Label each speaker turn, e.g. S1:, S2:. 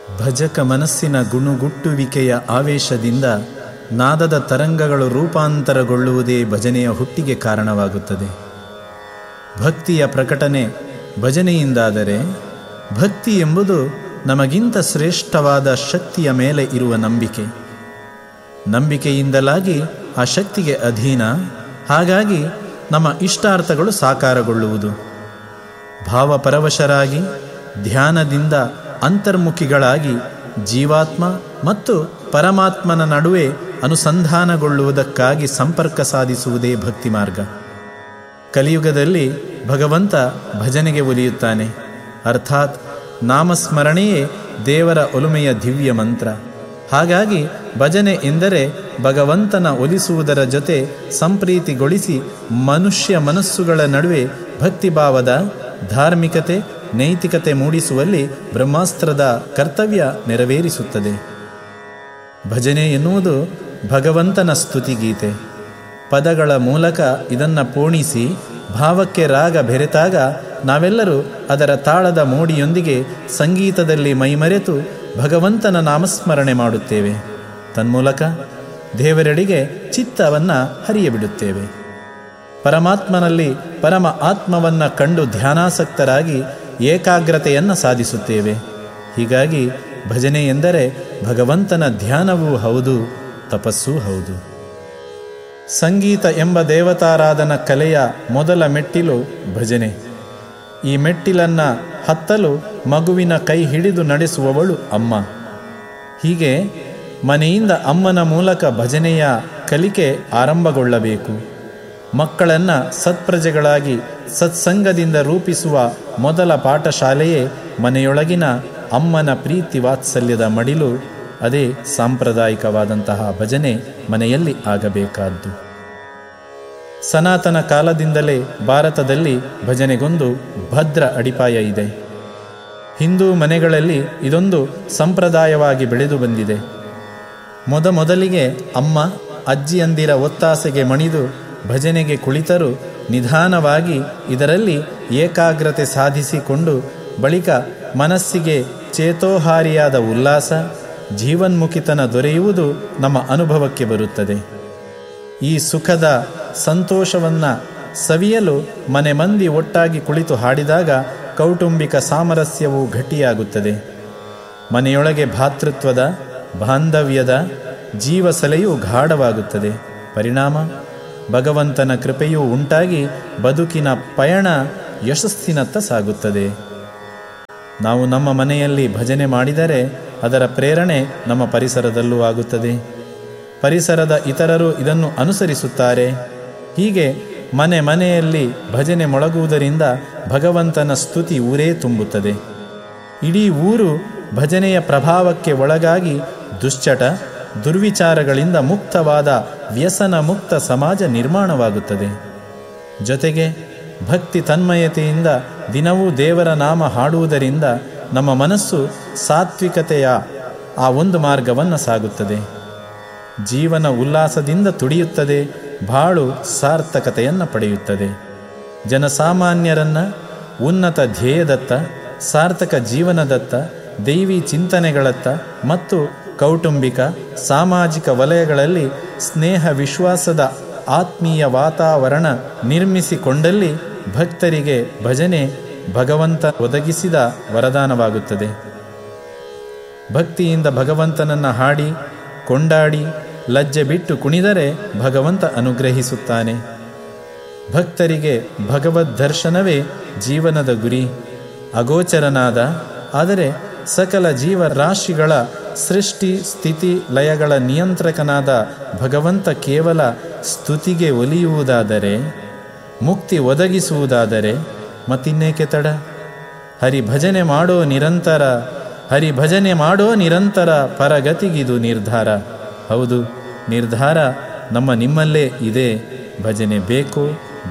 S1: ಭಜಕ ಮನಸ್ಸಿನ ಗುಣುಗುಟ್ಟುವಿಕೆಯ ಆವೇಶದಿಂದ ನಾದದ ತರಂಗಗಳು ರೂಪಾಂತರಗೊಳ್ಳುವುದೇ ಭಜನೆಯ ಹುಟ್ಟಿಗೆ ಕಾರಣವಾಗುತ್ತದೆ ಭಕ್ತಿಯ ಪ್ರಕಟನೆ ಭಜನೆಯಿಂದಾದರೆ ಭಕ್ತಿ ಎಂಬುದು ನಮಗಿಂತ ಶ್ರೇಷ್ಠವಾದ ಶಕ್ತಿಯ ಮೇಲೆ ಇರುವ ನಂಬಿಕೆ ನಂಬಿಕೆಯಿಂದಲಾಗಿ ಆ ಶಕ್ತಿಗೆ ಅಧೀನ ಹಾಗಾಗಿ ನಮ್ಮ ಇಷ್ಟಾರ್ಥಗಳು ಸಾಕಾರಗೊಳ್ಳುವುದು ಭಾವಪರವಶರಾಗಿ ಧ್ಯಾನದಿಂದ ಅಂತರ್ಮುಖಿಗಳಾಗಿ ಜೀವಾತ್ಮ ಮತ್ತು ಪರಮಾತ್ಮನ ನಡುವೆ ಅನುಸಂಧಾನಗೊಳ್ಳುವುದಕ್ಕಾಗಿ ಸಂಪರ್ಕ ಸಾಧಿಸುವುದೇ ಭಕ್ತಿ ಮಾರ್ಗ ಕಲಿಯುಗದಲ್ಲಿ ಭಗವಂತ ಭಜನೆಗೆ ಒಲಿಯುತ್ತಾನೆ ಅರ್ಥಾತ್ ನಾಮಸ್ಮರಣೆಯೇ ದೇವರ ಒಲುಮೆಯ ದಿವ್ಯ ಮಂತ್ರ ಹಾಗಾಗಿ ಭಜನೆ ಎಂದರೆ ಭಗವಂತನ ಒಲಿಸುವುದರ ಜೊತೆ ಸಂಪ್ರೀತಿಗೊಳಿಸಿ ಮನುಷ್ಯ ಮನಸ್ಸುಗಳ ನಡುವೆ ಭಕ್ತಿಭಾವದ ಧಾರ್ಮಿಕತೆ ನೈತಿಕತೆ ಮೂಡಿಸುವಲ್ಲಿ ಬ್ರಹ್ಮಾಸ್ತ್ರದ ಕರ್ತವ್ಯ ನೆರವೇರಿಸುತ್ತದೆ ಭಜನೆ ಎನ್ನುವುದು ಭಗವಂತನ ಸ್ತುತಿಗೀತೆ ಪದಗಳ ಮೂಲಕ ಇದನ್ನು ಪೋಣಿಸಿ ಭಾವಕ್ಕೆ ರಾಗ ಬೆರೆತಾಗ ನಾವೆಲ್ಲರೂ ಅದರ ತಾಳದ ಮೋಡಿಯೊಂದಿಗೆ ಸಂಗೀತದಲ್ಲಿ ಮೈಮರೆತು ಭಗವಂತನ ನಾಮಸ್ಮರಣೆ ಮಾಡುತ್ತೇವೆ ತನ್ಮೂಲಕ ದೇವರೆಡೆಗೆ ಚಿತ್ತವನ್ನು ಹರಿಯಬಿಡುತ್ತೇವೆ ಪರಮಾತ್ಮನಲ್ಲಿ ಪರಮ ಆತ್ಮವನ್ನು ಕಂಡು ಧ್ಯಾನಾಸಕ್ತರಾಗಿ ಏಕಾಗ್ರತೆಯನ್ನು ಸಾಧಿಸುತ್ತೇವೆ ಹೀಗಾಗಿ ಭಜನೆ ಎಂದರೆ ಭಗವಂತನ ಧ್ಯಾನವೂ ಹೌದು ತಪಸ್ಸೂ ಹೌದು ಸಂಗೀತ ಎಂಬ ದೇವತಾರಾಧನ ಕಲೆಯ ಮೊದಲ ಮೆಟ್ಟಿಲು ಭಜನೆ ಈ ಮೆಟ್ಟಿಲನ್ನು ಹತ್ತಲು ಮಗುವಿನ ಕೈ ಹಿಡಿದು ನಡೆಸುವವಳು ಅಮ್ಮ ಹೀಗೆ ಮನೆಯಿಂದ ಅಮ್ಮನ ಮೂಲಕ ಭಜನೆಯ ಕಲಿಕೆ ಆರಂಭಗೊಳ್ಳಬೇಕು ಮಕ್ಕಳನ್ನು ಸತ್ಪ್ರಜೆಗಳಾಗಿ ಸತ್ಸಂಗದಿಂದ ರೂಪಿಸುವ ಮೊದಲ ಪಾಠಶಾಲೆಯೇ ಮನೆಯೊಳಗಿನ ಅಮ್ಮನ ಪ್ರೀತಿ ವಾತ್ಸಲ್ಯದ ಮಡಿಲು ಅದೇ ಸಾಂಪ್ರದಾಯಿಕವಾದಂತಹ ಭಜನೆ ಮನೆಯಲ್ಲಿ ಆಗಬೇಕಾದ್ದು ಸನಾತನ ಕಾಲದಿಂದಲೇ ಭಾರತದಲ್ಲಿ ಭಜನೆಗೊಂದು ಭದ್ರ ಅಡಿಪಾಯ ಇದೆ ಹಿಂದೂ ಮನೆಗಳಲ್ಲಿ ಇದೊಂದು ಸಂಪ್ರದಾಯವಾಗಿ ಬೆಳೆದು ಬಂದಿದೆ ಮೊದಮೊದಲಿಗೆ ಅಮ್ಮ ಅಜ್ಜಿಯಂದಿರ ಒತ್ತಾಸೆಗೆ ಮಣಿದು ಭಜನೆಗೆ ಕುಳಿತರು ನಿಧಾನವಾಗಿ ಇದರಲ್ಲಿ ಏಕಾಗ್ರತೆ ಸಾಧಿಸಿಕೊಂಡು ಬಳಿಕ ಮನಸ್ಸಿಗೆ ಚೇತೋಹಾರಿಯಾದ ಉಲ್ಲಾಸ ಜೀವನ್ಮುಖಿತನ ದೊರೆಯುವುದು ನಮ್ಮ ಅನುಭವಕ್ಕೆ ಬರುತ್ತದೆ ಈ ಸುಖದ ಸಂತೋಷವನ್ನು ಸವಿಯಲು ಮನೆ ಮಂದಿ ಒಟ್ಟಾಗಿ ಕುಳಿತು ಹಾಡಿದಾಗ ಕೌಟುಂಬಿಕ ಸಾಮರಸ್ಯವು ಗಟ್ಟಿಯಾಗುತ್ತದೆ ಮನೆಯೊಳಗೆ ಭಾತೃತ್ವದ ಬಾಂಧವ್ಯದ ಜೀವಸಲೆಯು ಗಾಢವಾಗುತ್ತದೆ ಪರಿಣಾಮ ಭಗವಂತನ ಕೃಪೆಯೂ ಉಂಟಾಗಿ ಬದುಕಿನ ಪಯಣ ಯಶಸ್ಸಿನತ್ತ ಸಾಗುತ್ತದೆ ನಾವು ನಮ್ಮ ಮನೆಯಲ್ಲಿ ಭಜನೆ ಮಾಡಿದರೆ ಅದರ ಪ್ರೇರಣೆ ನಮ್ಮ ಪರಿಸರದಲ್ಲೂ ಆಗುತ್ತದೆ ಪರಿಸರದ ಇತರರು ಇದನ್ನು ಅನುಸರಿಸುತ್ತಾರೆ ಹೀಗೆ ಮನೆ ಮನೆಯಲ್ಲಿ ಭಜನೆ ಮೊಳಗುವುದರಿಂದ ಭಗವಂತನ ಸ್ತುತಿ ಊರೇ ತುಂಬುತ್ತದೆ ಇಡೀ ಊರು ಭಜನೆಯ ಪ್ರಭಾವಕ್ಕೆ ಒಳಗಾಗಿ ದುಶ್ಚಟ ದುರ್ವಿಚಾರಗಳಿಂದ ಮುಕ್ತವಾದ ವ್ಯಸನ ಮುಕ್ತ ಸಮಾಜ ನಿರ್ಮಾಣವಾಗುತ್ತದೆ ಜೊತೆಗೆ ಭಕ್ತಿ ತನ್ಮಯತೆಯಿಂದ ದಿನವೂ ದೇವರ ನಾಮ ಹಾಡುವುದರಿಂದ ನಮ್ಮ ಮನಸ್ಸು ಸಾತ್ವಿಕತೆಯ ಆ ಒಂದು ಮಾರ್ಗವನ್ನು ಸಾಗುತ್ತದೆ ಜೀವನ ಉಲ್ಲಾಸದಿಂದ ತುಡಿಯುತ್ತದೆ ಬಾಳು ಸಾರ್ಥಕತೆಯನ್ನು ಪಡೆಯುತ್ತದೆ ಜನಸಾಮಾನ್ಯರನ್ನು ಉನ್ನತ ಧ್ಯೇಯದತ್ತ ಸಾರ್ಥಕ ಜೀವನದತ್ತ ದೈವಿ ಚಿಂತನೆಗಳತ್ತ ಮತ್ತು ಕೌಟುಂಬಿಕ ಸಾಮಾಜಿಕ ವಲಯಗಳಲ್ಲಿ ಸ್ನೇಹ ವಿಶ್ವಾಸದ ಆತ್ಮೀಯ ವಾತಾವರಣ ನಿರ್ಮಿಸಿಕೊಂಡಲ್ಲಿ ಭಕ್ತರಿಗೆ ಭಜನೆ ಭಗವಂತ ಒದಗಿಸಿದ ವರದಾನವಾಗುತ್ತದೆ ಭಕ್ತಿಯಿಂದ ಭಗವಂತನನ್ನು ಹಾಡಿ ಕೊಂಡಾಡಿ ಲಜ್ಜೆ ಬಿಟ್ಟು ಕುಣಿದರೆ ಭಗವಂತ ಅನುಗ್ರಹಿಸುತ್ತಾನೆ ಭಕ್ತರಿಗೆ ಭಗವದ್ ದರ್ಶನವೇ ಜೀವನದ ಗುರಿ ಅಗೋಚರನಾದ ಆದರೆ ಸಕಲ ಜೀವರಾಶಿಗಳ ಸೃಷ್ಟಿ ಸ್ಥಿತಿ ಲಯಗಳ ನಿಯಂತ್ರಕನಾದ ಭಗವಂತ ಕೇವಲ ಸ್ತುತಿಗೆ ಒಲಿಯುವುದಾದರೆ ಮುಕ್ತಿ ಒದಗಿಸುವುದಾದರೆ ಮತ್ತಿನ್ನೇಕೆ ತಡ ಹರಿಭಜನೆ ಮಾಡೋ ನಿರಂತರ ಹರಿಭಜನೆ ಮಾಡೋ ನಿರಂತರ ಪರಗತಿಗಿದು ನಿರ್ಧಾರ ಹೌದು ನಿರ್ಧಾರ ನಮ್ಮ ನಿಮ್ಮಲ್ಲೇ ಇದೆ ಭಜನೆ ಬೇಕು